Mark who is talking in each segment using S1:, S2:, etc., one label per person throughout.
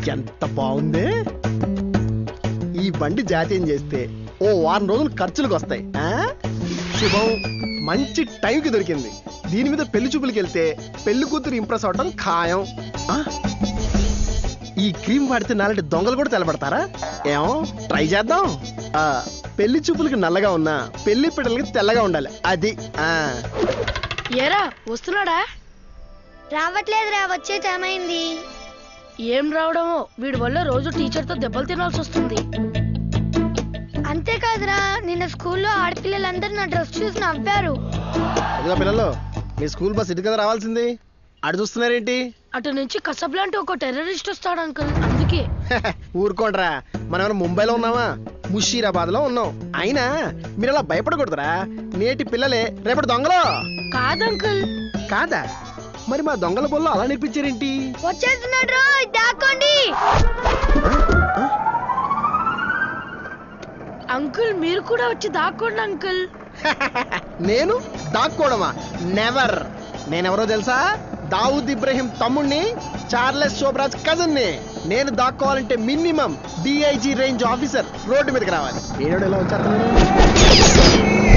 S1: ఎంత బాగుంది ఈ బండి జాతీయం చేస్తే ఓ వారం రోజులు ఖర్చులకు వస్తాయి ఆ? శుభం మంచి టైంకి దొరికింది దీని మీద పెళ్లి చూపులకి వెళ్తే పెళ్లి కూతురు ఇంప్రెస్ అవడం ఖాయం ఆ? ఈ క్రీమ్ వాడితే నాలంటి దొంగలు కూడా తెలబడతారా ఏమో ట్రై చేద్దాం ఆ, పెళ్లి చూపులకి నల్లగా ఉన్నా పెళ్లి పిల్లలకి తెల్లగా ఉండాలి అది ఆ
S2: ఏరా వస్తున్నాడా
S3: రావట్లేదురా వచ్చేది ఏమైంది
S2: ఏం రావడమో వీడి వల్ల రోజు టీచర్తో దెబ్బలు తినాల్సి వస్తుంది
S3: అంతేకాదురా నిన్న స్కూల్లో ఆడపిల్లలందరూ నా డ్రెస్ చూసి నవ్వారు
S1: ఇదిగో పిల్లలు మీ స్కూల్ బస్ ఇటు కదా రావాల్సింది అటు చూస్తున్నారేంటి
S2: అటు నుంచి కసబ్లాంటి ఒక టెర్రరిస్ట్ వస్తాడు అంకుల్ అందుకే
S1: ఊరుకోండ్రా మనం ఏమైనా ముంబైలో ఉన్నామా ముషీరాబాద్ లో ఉన్నాం అయినా మీరు అలా భయపడకూడదురా నేటి పిల్లలే రేపటి దొంగలు
S2: కాదు అంకుల్
S1: కాదా మరి మా దొంగల బొల్లో అలా నేర్పించారేంటి
S3: వచ్చేస్తున్నాడు దాక్కోండి
S2: అంకుల్ మీరు కూడా వచ్చి దాక్కోండి అంకుల్
S1: నేను దాక్కోవడమా నెవర్ నేనెవరో తెలుసా దావుద్ ఇబ్రహీం తమ్ముణ్ణి చార్లెస్ శోభరాజ్ కజన్ ని నేను దాక్కోవాలంటే minimum DIG range officer road మీదకి రావాలి ఏడు ఎలా వచ్చేస్తున్నాడు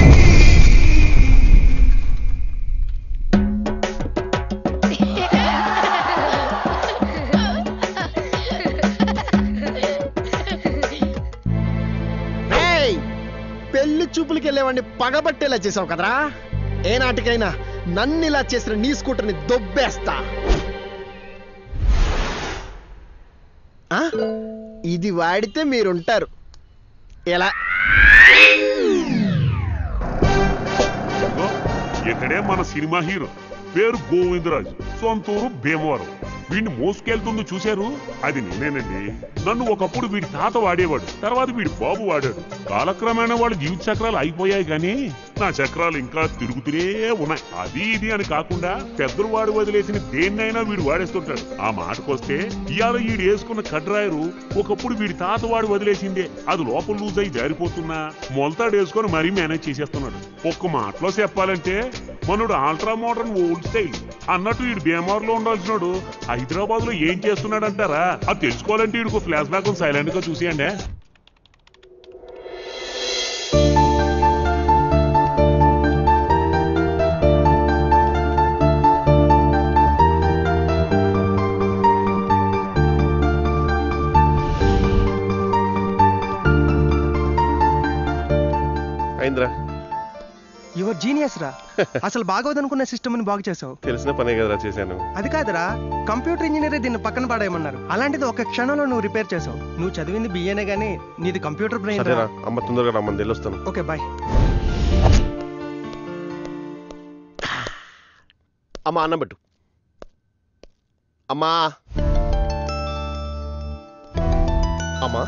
S1: ఏయ్! పెళ్లి చూపులకి వెళ్ళేవాడిని పగబట్టేలా చేసావు కదరా ఏ నాటికైనా నన్ను ఇలా చేసిన నీ స్కూటర్ని దొబ్బేస్తా ఆ? ఇది వాడితే మీరుంటారు ఎలా
S4: ఇదిగో, ఇతడే మన సినిమా హీరో పేరు గోవిందరాజు సొంతూరు భీమవరం వీడిని మోసుకెళ్తుంది చూశారు అది నేనేనండి నన్ను ఒకప్పుడు వీడి తాత వాడేవాడు తర్వాత వీడి బాబు వాడాడు కాలక్రమేణా వాళ్ళ జీవిత చక్రాలు అయిపోయాయి కానీ నా చక్రాలు ఇంకా తిరుగుతూనే ఉన్నాయి అది ఇది అని కాకుండా పెద్దలు వాడు వదిలేసిన దేన్నైనా వీడు వాడేస్తుంటాడు ఆ మాటకొస్తే ఇవాళ వీడు వేసుకున్న కడ్రాయరు ఒకప్పుడు వీడి తాత వాడు వదిలేసిందే అది లోపల లూజ్ అయి జారిపోతున్నా మొలతాడు వేసుకొని మరీ మేనేజ్ చేసేస్తున్నాడు ఒక్క మాటలో చెప్పాలంటే మనోడు ఆల్ట్రా మోడర్న్ ఓల్డ్ స్టైల్ అన్నట్టు వీడు బీమార్లో ఉండాల్సినాడు హైదరాబాద్ లో ఏం చేస్తున్నాడు అంటారా అది తెలుసుకోవాలంటే వీడికి ఫ్లాష్ బ్యాక్ సైలెంట్ గా చూసేయండి
S5: అయిందిరా
S6: యువర్ జీనియస్ రా అసలు బాగోదనుకున్న సిస్టమ్ ని బాగు చేసావు
S5: తెలిసిన పనే కదరా చేశాను
S6: అది కాదురా కంప్యూటర్ ఇంజనీరే దీన్ని పక్కన పాడేయమన్నారు అలాంటిది ఒక క్షణంలో నువ్వు రిపేర్ చేసావు నువ్వు చదివింది బిఏనే గానీ నీది కంప్యూటర్ బ్రెయిన్
S5: సరేనా అమ్మ తొందరగా రమ్మని వెళ్ళొస్తాను
S6: ఓకే బాయ్
S5: అమ్మా అన్నం పెట్టు అమ్మా అమ్మా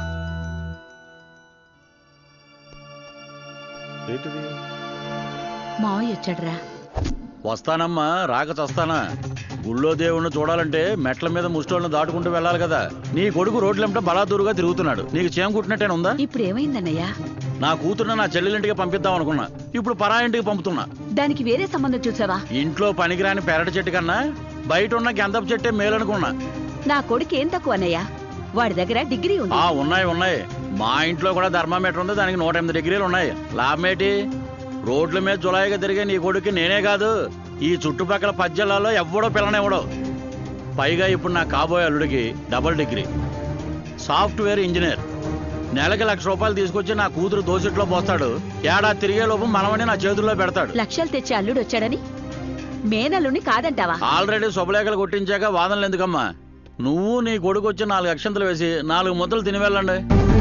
S5: ఏంటిది
S7: మావయ్య వచ్చాడురా
S8: వస్తానమ్మా రాక చస్తానా గుళ్ళో దేవుణ్ణి చూడాలంటే మెట్ల మీద ముష్టోళ్ళని దాటుకుంటూ వెళ్ళాలి కదా నీ కొడుకు రోడ్లెంట బలాదూరుగా తిరుగుతున్నాడు నీకు చేమ కుట్టినట్టేనా ఉందా
S7: ఇప్పుడు ఏమైందన్నయ్య
S8: నా కూతురుని నా చెల్లెలింటికి పంపిద్దాం అనుకున్నా ఇప్పుడు పరా ఇంటికి పంపుతున్నా
S7: దానికి వేరే సంబంధం చూసావా
S8: ఇంట్లో పనికిరాని పెరటి చెట్టు కన్నా బయట ఉన్న గంధపు చెట్టే మేలనుకున్నా
S7: నా కొడుకు ఏం తక్కువ అన్నయ్య వాడి దగ్గర డిగ్రీ ఉంది
S8: ఆ ఉన్నాయి ఉన్నాయి మా ఇంట్లో కూడా థర్మామీటర్ ఉంది దానికి నూట ఎనిమిది డిగ్రీలు ఉన్నాయి లాభమేటి రోడ్ల మీద జులాయిగా తిరిగే నీ కొడుకు నేనే కాదు ఈ చుట్టుపక్కల పద్యాలలో ఎవ్వడో పిల్లనివ్వడో పైగా ఇప్పుడు నా కాబోయే అల్లుడికి డబుల్ డిగ్రీ సాఫ్ట్వేర్ ఇంజనీర్ నెలకి లక్ష రూపాయలు తీసుకొచ్చి నా కూతురు దోసిట్లో పోస్తాడు ఏడాది తిరిగే లోపు మనవని నా చేతుల్లో పెడతాడు
S7: లక్షలు తెచ్చి అల్లుడు వచ్చాడని మేనల్లుని కాదంటావా
S8: ఆల్రెడీ శుభలేఖలు కొట్టించాక వాదనలు ఎందుకమ్మా నువ్వు నీ కొడుకు వచ్చి నాలుగు అక్షంతలు వేసి నాలుగు ముద్దలు తిని వెళ్ళండి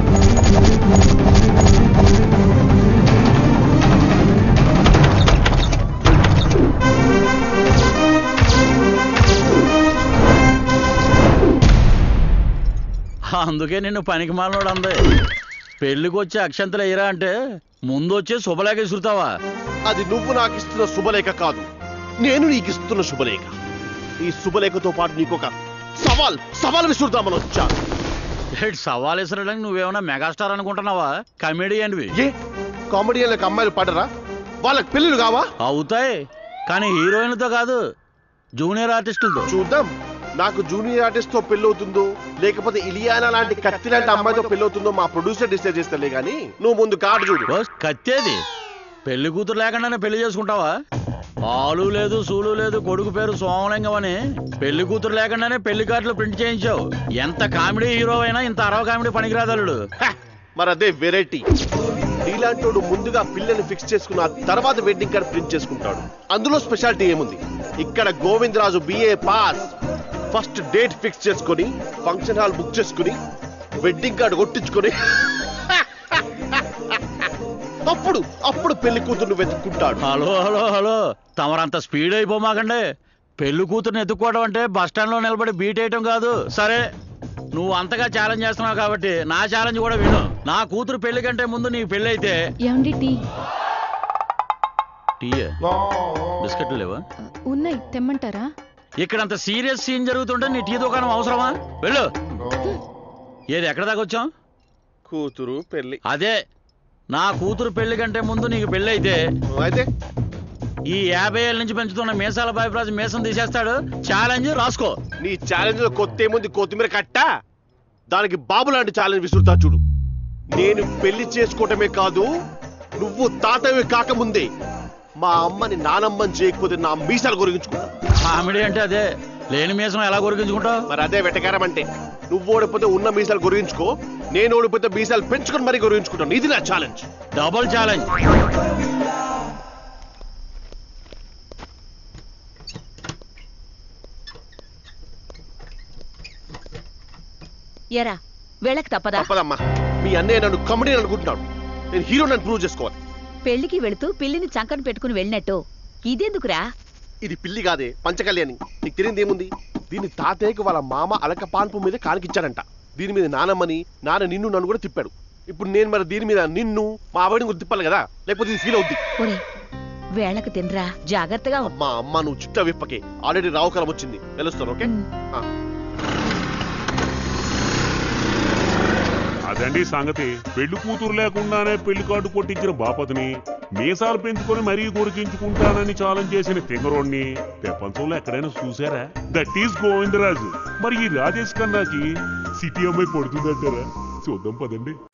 S8: అందుకే నిన్ను పనికి మాలనోడు అంది పెళ్లికి వచ్చి అక్షంతలు వేయరా అంటే ముందు వచ్చి శుభలేఖ ఇసురుతావా
S5: అది నువ్వు నాకు ఇస్తున్న శుభలేఖ కాదు నేను నీకు ఇస్తున్న శుభలేఖ ఈ శుభలేఖతో పాటు నీకు ఒక సవాల్ సవాల్ విసురుతామని వచ్చా
S8: ఏంటి సవాల్ ఇసరడానికి నువ్వేమన్నా మెగాస్టార్ అనుకుంటున్నావా కమెడియన్వి
S5: ఏ కామెడియన్లకు అమ్మాయిలు పడరా వాళ్ళకి పెళ్ళిళ్ళు కావా
S8: అవుతాయి కానీ హీరోయిన్లతో కాదు జూనియర్ ఆర్టిస్టులతో
S5: చూద్దాం నాకు జూనియర్ ఆర్టిస్ట్ తో పెళ్ళవుతుందో లేకపోతే ఇలియానా లాంటి కత్తి లాంటి అమ్మాయితో పెళ్ళవుతుందో మా ప్రొడ్యూసర్ డిసైడ్ చేస్తలే గానీ నువ్వు ముందు కార్డు చూడు
S8: ఓ కత్తేది పెళ్లి కూతురు లేకుండానే పెళ్లి చేసుకుంటావా ఆలు లేదు సూలు లేదు కొడుకు పేరు సోమలింగం అని పెళ్లి కూతురు లేకుండానే పెళ్లి కార్డులు ప్రింట్ చేయించావు ఎంత కామెడీ హీరో అయినా ఇంత అరవ కామెడీ పనికిరాదలుడు
S5: హ! మరి అదే వెరైటీ నీలాంటోడు ముందుగా పిల్లని ఫిక్స్ చేసుకున్న తర్వాత వెడ్డింగ్ కార్డ్ ప్రింట్ చేసుకుంటాడు అందులో స్పెషాలిటీ ఏముంది ఇక్కడ Govindaraju BA pass first date fix చేసుకొని ఫంక్షన్ హాల్ బుక్ చేసుకుని వెడ్డింగ్ కార్డు కొట్టించుకొని అప్పుడు అప్పుడు పెళ్లి కూతుర్ని వెతుక్కుంటాడు
S8: హలో హలో హలో తమరంత స్పీడ్ అయిపోమాకండి పెళ్లి కూతురుని ఎత్తుక్కోవడం అంటే బస్ స్టాండ్ లో నిలబడి బీట్ వేయటం కాదు సరే నువ్వు అంతగా ఛాలెంజ్ చేస్తున్నావు కాబట్టి నా ఛాలెంజ్ కూడా విను నా కూతురు పెళ్లి కంటే ముందు నీకు పెళ్లి అయితే
S9: ఏమండి టీ
S8: టీ బిస్కెట్లు లేవా
S9: ఉన్నాయి తెమ్మంటారా
S8: ఇక్కడ అంత సీరియస్ సీన్ జరుగుతుంటే నీ టీ దుకాణం అవసరమా వెళ్ళు ఏది ఎక్కడ దాకా వచ్చాం
S5: కూతురు పెళ్లి
S8: అదే నా కూతురు పెళ్లి కంటే ముందు నీకు పెళ్లి అయితే
S5: అయితే
S8: ఈ యాభై ఏళ్ళ నుంచి పెంచుతున్న మీసాల బాబురాజు మీసం తీసేస్తాడు ఛాలెంజ్ రాసుకో
S5: నీ ఛాలెంజ్ లో కొత్త ఏముంది కొత్తిమీర కట్ట దానికి బాబు లాంటి ఛాలెంజ్ విసురుతా చూడు నేను పెళ్లి చేసుకోవటమే కాదు నువ్వు తాతవి కాకముందే మా అమ్మని నానమ్మని చేయకపోతే నా మీసాలు గురించుకుంటా
S8: కామెడీ అంటే అదే లేని మీసం ఎలా కొరికించుకుంటావు
S5: మరి అదే వెటకారం అంటే నువ్వు ఓడిపోతే ఉన్న మీసాలు గురించుకో నేను ఓడిపోతే మీసాలు పెంచుకొని మరీ గురించుకుంటాను ఇది నా ఛాలెంజ్
S8: డబుల్ ఛాలెంజ్
S7: ఎరా వెళ్ళక తప్పదా
S5: తప్పదమ్మా మీ అన్నయ్య నన్ను కమెడీ అనుకుంటున్నాడు నేను హీరో నన్ను ప్రూవ్ చేసుకోవాలి
S7: పెళ్లికి వెళుతూ పిల్లిని చంకన పెట్టుకుని వెళ్ళినట్టు ఇదెందుకురా
S5: ఇది పిల్లి కాదే పంచకళ్యాణి నీకు తెలియదు ఏముంది దీని తాతయ్యకు వాళ్ళ మామ అలక పాన్పు మీద కానికిచ్చాడంట దీని మీద నానమ్మని నాన్న నిన్ను నన్ను కూడా తిప్పాడు ఇప్పుడు నేను మరి దీని మీద నిన్ను మా ఆవిడని కూడా తిప్పాలి కదా లేకపోతే ఇది ఫీల్ అవుద్ది
S7: ఒరే వేళకు తినరా జాగ్రత్తగా ఉం-
S5: మా అమ్మ నువ్వు చుట్టా విప్పకే ఆల్రెడీ రావుకాలం వచ్చింది తెలుస్తాను ఓకే
S7: ఉమ్.
S5: ఆ.
S4: అదండి సంగతి పెళ్లి కూతురు లేకుండానే పెళ్లి కార్డు కొట్టించిన బాపతిని మీసాలు పెంచుకొని మరీ కొరికించుకుంటానని ఛాలెంజ్ చేసిన తింగరోడ్ని ప్రపంచంలో ఎక్కడైనా చూసారా దట్ ఈస్ గోవిందరాజు మరి ఈ రాజేష్ ఖన్నాకి సిటీ అమ్మాయి పడుతుందంటారా చూద్దాం పదండి